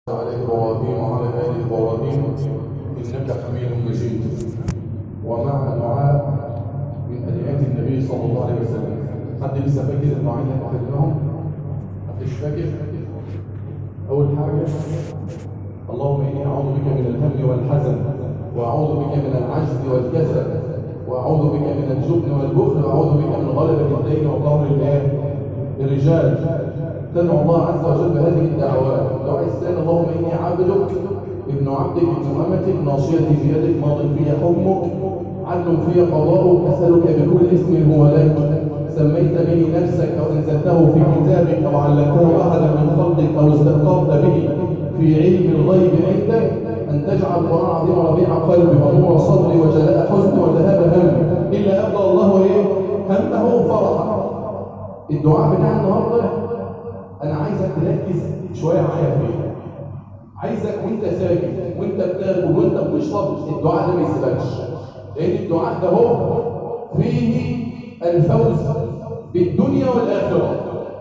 على إبراهيم وعلى آل إبراهيم إنك حميد مجيد ومع دعاء من أدعية النبي صلى الله عليه وسلم حد لسه فاكر الدعاء اللي احنا قلناهم؟ محدش فاكر؟ أول حاجة اللهم إني أعوذ بك من الهم والحزن وأعوذ بك من العجز والكسل وأعوذ بك من الجبن والبخل وأعوذ بك من غلبة الدين وقهر الله الرجال تدعو الله عز وجل بهذه الدعوات دعاء الثاني اللهم إني عبدك ابن عبدك ابن أمتك ناصيتي بيدك ماض في حكمك عدل في قضاؤك أسألك بكل اسم هو لك سميت به نفسك أو أنزلته في كتابك أو علمته أحدا من خلقك أو استأثرت به في علم الغيب عندك أن تجعل القرآن العظيم ربيع قلبي ونور صدري وجلاء حزني وذهاب همي إلا أبدأ الله إيه؟ همه فرحا الدعاء بتاع النهارده انا عايزك تركز شويه معايا فيه عايزك وانت ساكت وانت بتاكل وانت بتشرب الدعاء ده ما يسيبكش لان الدعاء ده هو فيه الفوز بالدنيا والاخره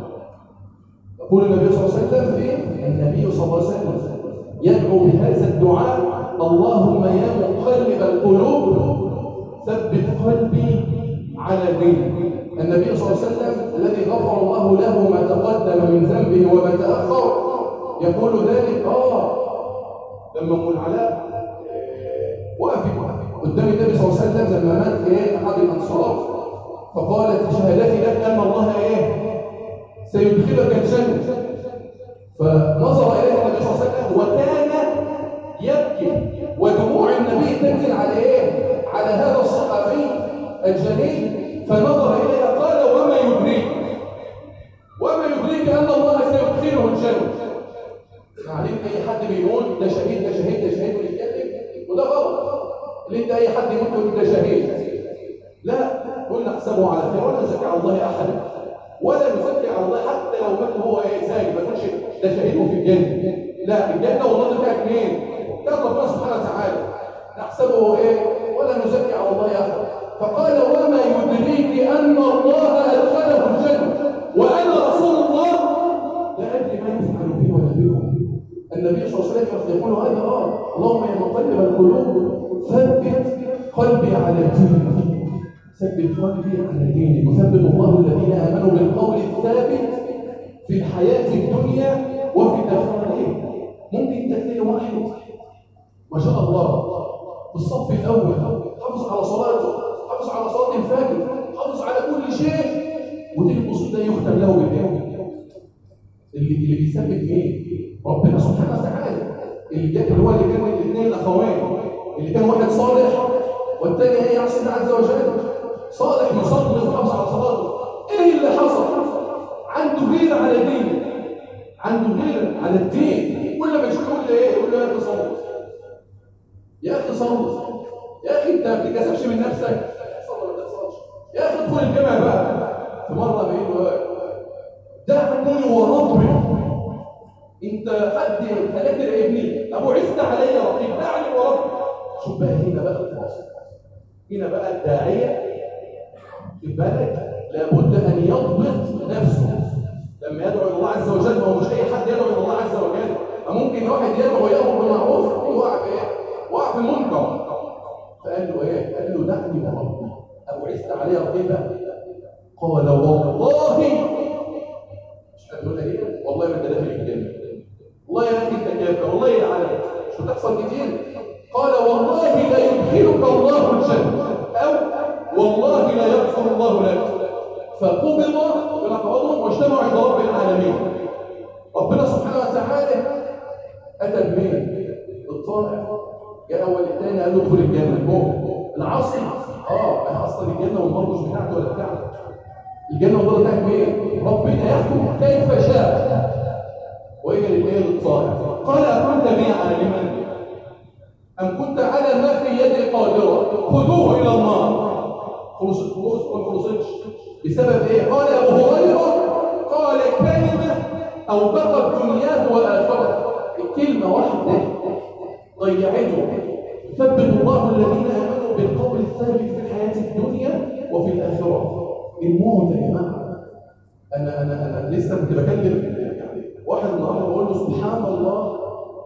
يقول النبي صلى الله عليه وسلم في النبي صلى الله عليه وسلم يدعو بهذا الدعاء اللهم يا مقلب القلوب ثبت قلبي على دينك النبي صلى الله عليه وسلم الذي غفر الله له ما تقدم من ذنبه وما تأخر يقول ذلك اه لما ام العلاء وقفت قدام النبي صلى الله عليه وسلم لما مات ايه احد الانصار فقالت شهادتي لك ان الله ايه سيدخلك الجنه فنظر اليه النبي صلى الله عليه وسلم وكان يبكي ودموع النبي تنزل على ايه على هذا الصحابي الجليل فنظر إليها قال وما يدريك وما يدريك أن الله سيدخله الجنة معلم أي حد بيقول ده شهيد ده شهيد ده شهيد ويتكلم وده غلط اللي انت أي حد يقول ده شهيد لا قل نحسبه على خير ولا نزكي على الله أحدا ولا نزكي على الله حتى لو مات هو ايه ساجد ما تقولش ده شهيد وفي الجنة لا الجنة والله بتاعت مين؟ ده ربنا سبحانه وتعالى نحسبه ايه ولا نزكي على الله أحدا فقال وما يدريك أن الله أدخله الجنة وأنا رسول الله لا أدري ما يفعل بي ولا بكم النبي صلى الله عليه وسلم يقول هذا آه اللهم يا مقلب القلوب ثبت قلبي على دينك ثبت قلبي على دينك وثبت الله الذين آمنوا بالقول الثابت في الحياة الدنيا وفي الآخرة ممكن تلاقي واحد ما شاء الله في الصف الأول حافظ على صلاته حافظ على صلاه الفجر حافظ على كل شيء ودي القصود ده يختم له باليوم اللي اللي بيثبت مين ربنا سبحانه وتعالى اللي جاب اللي هو اللي كان الاثنين الاخوين اللي كان واحد صالح والثاني ايه يعصي الله عز وجل صالح يصلي ويحافظ على صلاته ايه اللي حصل عنده غيره على دينه عنده غيره على الدين كل ما يشوف يقول له ايه يقول له يا اخي صلي يا اخي صلي يا اخي انت ما بتتكسفش من نفسك يا اخي ادخل الجامع بقى في مره بيقول له دعني وربي انت قد هلاك ابني ابو عزت علي رقيب دعني وربي شوف بقى هنا بقى الفاصل هنا بقى الداعيه خد بالك لابد ان يضبط نفسه لما يدعو الى الله عز وجل هو مش اي حد يدعو الى الله عز وجل ممكن واحد يدعو يامر بالمعروف يقع في ايه؟ وقع في المنكر فقال له ايه قال له دعني وربي ابو عزت عليه رقيبه قال والله مش هتقول ايه والله ما انت داخل الجنه والله يا اخي انت كافر والله يا علي مش بتحصل كتير قال والله لا يدخلك الله الجنه او والله لا يغفر الله لك فقبض بلقبهم واجتمعوا عند رب العالمين ربنا سبحانه وتعالى اتى بمين الطائع جاء اول الثاني قال له ادخل الجنه المؤمن العاصي اه انا اصلا الجنه والنار مش بتاعته ولا بتاعته الجنه والنار بتاعت مين ربنا يحكم كيف شاء واجى للايه للطائع قال اكنت بي عالما ام كنت على ما في يدي قادرا خذوه الى النار خلصت خلصت ما خلصتش بسبب ايه قال ابو هريره قال كلمه اوبقت دنياه واخرته الكلمه واحده ضيعته يثبت الله الذين امنوا بالقول الثابت في الحياه الدنيا وفي الاخره الموت يا جماعه انا انا انا لسه كنت بكلم واحد النهارده بقول له سبحان الله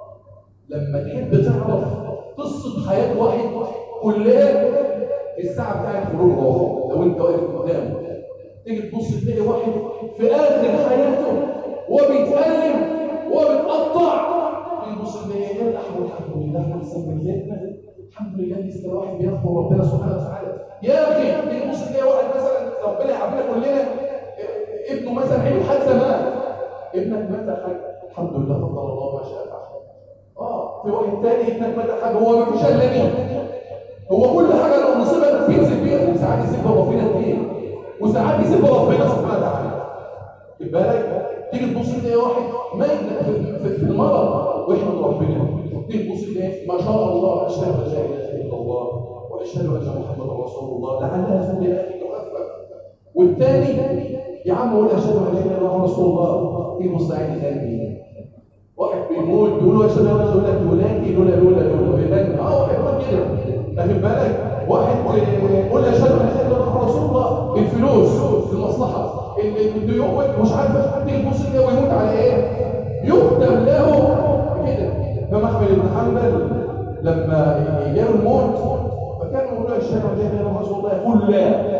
لما تحب تعرف قصة حياة واحد كلها الساعة بتاعت خروج روحه لو انت واقف قدامه تيجي تبص تلاقي واحد في آخر حياته وهو بيتألم وهو بيتقطع تبص تلاقي ايه الأحمد الحمد لله أحسن من زيتنا الحمد لله لسه واحد بيذكر ربنا سبحانه وتعالى يا أخي تيجي تبص تلاقي واحد مثلا ربنا يعافينا كلنا ابنه مثلا عمل حادثة مات ابنك مات يا حاج الحمد لله قدر الله ما شاء فعل اه في واحد تاني ابنك مات يا حاج هو ما فيش الا مين هو كل حاجه لو مصيبه بينزل بيها وساعات يسيب ربنا كتير وساعات يسيب ربنا سبحانه وتعالى خد بالك تيجي تبص تلاقي واحد ميت في, في, في المرض ويحمد ربنا تيجي تبص تلاقي ما شاء الله اشهد ان لا اله الا الله واشهد ان محمدا رسول الله لعلها زوج يا اخي تخفف والثاني يا عم قول اشهد ان لا اله الا الله رسول الله ايه مستعد ثاني واحد بيموت بيقول له اشهد ان لا اله الا الله ولادي لولا لولا لولا يبان اه واحد يقول كده واخد بالك واحد يقول اشهد ان لا اله الا الله رسول الله الفلوس المصلحه الديون مش عارف تيجي تبص كده ويموت على ايه يختم له كده امام احمد بن حنبل لما جاله الموت فكان يقول له اشهد ان لا اله الا الله رسول الله يقول لا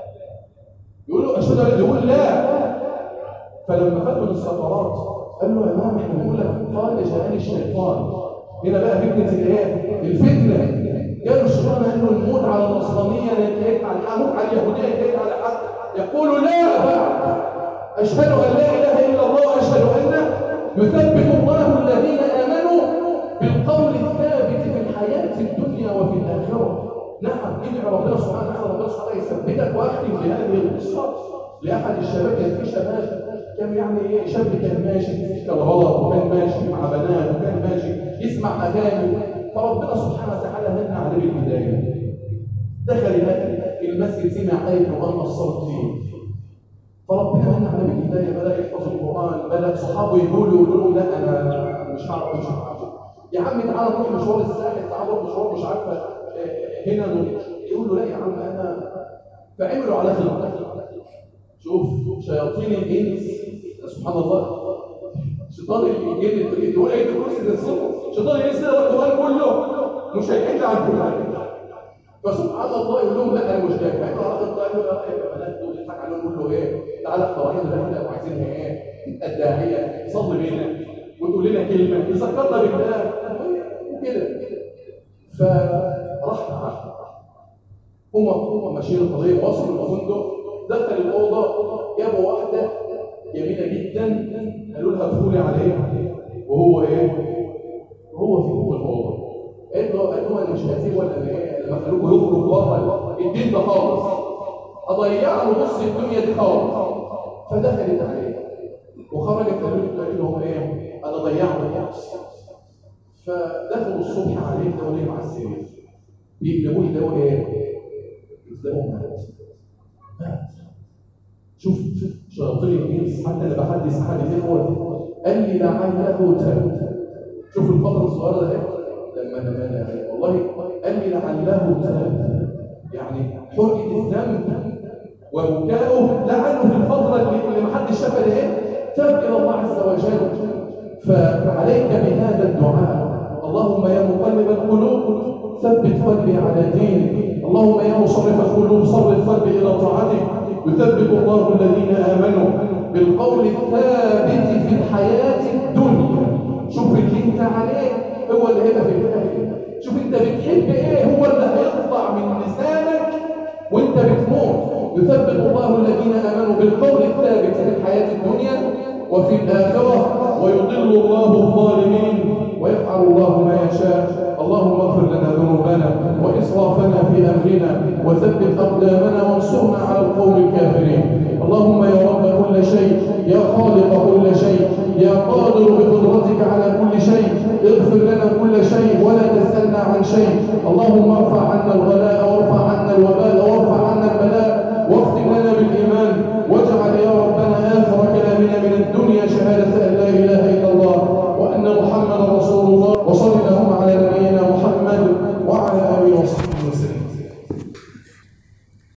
يقول له اشهد ان يقول لا فلما فاتوا السفرات قال له يا امام احنا بنقول لك قال جاءني الشيطان هنا بقى فتنه الايه الفتنه جاله الشيطان قال له الموت على النصرانيه ينتهيك على الموت على اليهوديه ينتهيك على حق يقول لا بعد اشهد ان لا اله الا الله واشهد ان يثبت الله الذين امنوا بالقول الثابت في الحياه الدنيا وفي الاخره نعم ادعو ربنا سبحانه وتعالى ربنا سبحانه يثبتك واختم بهذه القصه لاحد الشباب كان في شباب كان يعني ايه شاب كان ماشي في سكه الغلط وكان ماشي مع بنات وكان ماشي يسمع اغاني فربنا سبحانه وتعالى من عليه بالهدايه دخل المسجد سمع ايه القران اثرت فيه فربنا من عليه بالهدايه بدا يحفظ القران بدا صحابه يقولوا يقولوا لا انا مش هعرف مش هعرف يا عم تعالى نروح مشوار الساحل تعالى نروح مشوار مش عارفه هنا يقول له لا يا عم انا فعملوا على خلق شوف شياطين الانس سبحان الله شيطان الجن تقول ايه الكرسي ده الصبح شيطان الانس ده القران كله مش هيحل عن كل حاجه فسبحان الله يقول لهم لا انا مش جاي فعملوا على خلق قال له لا يا بنات دول يضحك عليهم يقول له ايه تعالى احنا رايحين رحله وعايزينها ايه الداعيه صلي بينا وتقول لنا كلمه يذكرنا بالله كده فراح معاه هم هم ماشيين الطريق وصلوا الفندق دخل الاوضه جابوا واحده جميله جدا قالوا لها ادخلي عليه وهو ايه وهو في جوه الاوضه قال له قال له انا مش هسيب ولا ايه لما خلوه يخرج بره الدين ده خالص اضيع له نص الدنيا دي خالص فدخلت عليه وخرجت قالت لهم ايه انا ضيعت خالص فدخلوا الصبح عليه لقوا مع السرير بيقلبوه لقوا ايه يلاقوه مات مات شوف شياطين الانس حتى اللي بحدث احد الاخوه قال لي لعله تاب شوف الفتره الصغيره ده لما لما والله قال لي لعله تاب يعني حرقه الذنب وبكاؤه لعله في الفتره اللي ما حدش شافها ايه تاب الى الله عز وجل فعليك بهذا الدعاء اللهم يا مقلب القلوب ثبت قلبي على دينك اللهم يا مصرف القلوب صرف قلبي الى طاعتك يثبت الله الذين امنوا بالقول الثابت في الحياه الدنيا شوف اللي انت عليه هو اللي هيبقى في الاخره شوف انت بتحب ايه هو اللي هيطلع من لسانك وانت بتموت يثبت الله الذين امنوا بالقول الثابت في الحياه الدنيا وفي الاخره ويضل الله الظالمين ويفعل الله ما يشاء اللهم اغفر لنا ذنوبنا واسرافنا في امرنا وثبت اقدامنا وانصرنا على القوم الكافرين اللهم يا رب كل شيء يا خالق كل شيء يا قادر بقدرتك على كل شيء اغفر لنا كل شيء ولا تسالنا عن شيء اللهم ارفع عنا الغلاء وارفع عنا الوباء وارفع عنا